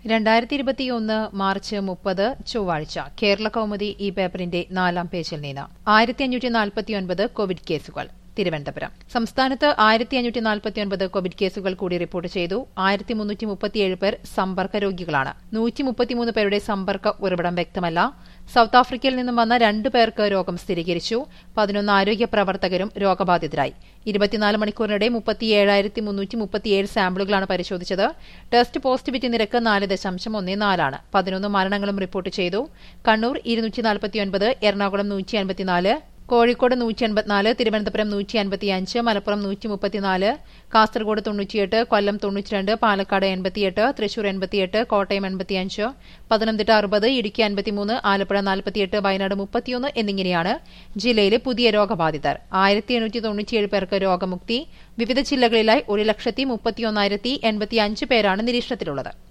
രണ്ടായിരത്തി ഇരുപത്തിയൊന്ന് മാർച്ച് മുപ്പത് ചൊവ്വാഴ്ച കേരള കൗമുദി ഈ പേപ്പറിന്റെ നാലാം പേജിൽ നിന്ന് ആയിരത്തി അഞ്ഞൂറ്റി നാൽപ്പത്തിയൊൻപത് കോവിഡ് കേസുകൾ തിരുവനന്തപുരം സംസ്ഥാനത്ത് ആയിരത്തി അഞ്ഞൂറ്റി നാൽപ്പത്തിയൊൻപത് കോവിഡ് കേസുകൾ കൂടി റിപ്പോർട്ട് ചെയ്തു ആയിരത്തി മുന്നൂറ്റി മുപ്പത്തിയേഴ് പേർ സമ്പർക്ക രോഗികളാണ് നൂറ്റി മുപ്പത്തിമൂന്ന് പേരുടെ സമ്പർക്ക ഉറവിടം വ്യക്തമല്ല സൌത്ത് ആഫ്രിക്കയിൽ നിന്നും വന്ന രണ്ടു പേർക്ക് രോഗം സ്ഥിരീകരിച്ചു പതിനൊന്ന് ആരോഗ്യ പ്രവർത്തകരും രോഗബാധിതരായി ഇരുപത്തിനാല് മണിക്കൂറിനിടെ മുപ്പത്തിയേഴായിരത്തി മുന്നൂറ്റി മുപ്പത്തിയേഴ് സാമ്പിളുകളാണ് പരിശോധിച്ചത് ടെസ്റ്റ് പോസിറ്റിവിറ്റി നിരക്ക് നാല് ദശാംശം ഒന്ന് നാലാണ് പതിനൊന്ന് മരണങ്ങളും റിപ്പോർട്ട് ചെയ്തു കണ്ണൂർ ഇരുന്നൂറ്റി നാൽപ്പത്തിയൊൻപത് എറണാകുളം നൂറ്റി അൻപത്തിനാല് കോഴിക്കോട് നൂറ്റി അൻപത്തിനാല് തിരുവനന്തപുരം നൂറ്റി അൻപത്തിയഞ്ച് മലപ്പുറം നൂറ്റി മുപ്പത്തിനാല് കാസർഗോഡ് തൊണ്ണൂറ്റിയെട്ട് കൊല്ലം തൊണ്ണൂറ്റിരണ്ട് പാലക്കാട് എൺപത്തിയെട്ട് തൃശൂർ എൺപത്തിയെട്ട് കോട്ടയം എൺപത്തിയഞ്ച് പത്തനംതിട്ട അറുപത് ഇടുക്കി അൻപത്തിമൂന്ന് ആലപ്പുഴ നാൽപ്പത്തിയെട്ട് വയനാട് മുപ്പത്തിയൊന്ന് എന്നിങ്ങനെയാണ് ജില്ലയിലെ പുതിയ രോഗബാധിതർ ആയിരത്തി എണ്ണൂറ്റി തൊണ്ണൂറ്റിയേഴ് പേർക്ക് രോഗമുക്തി വിവിധ ജില്ലകളിലായി ഒരു ലക്ഷത്തി മുപ്പത്തിയൊന്നായിരത്തി എൺപത്തിയഞ്ച് പേരാണ് നിരീക്ഷണത്തിലുള്ളത്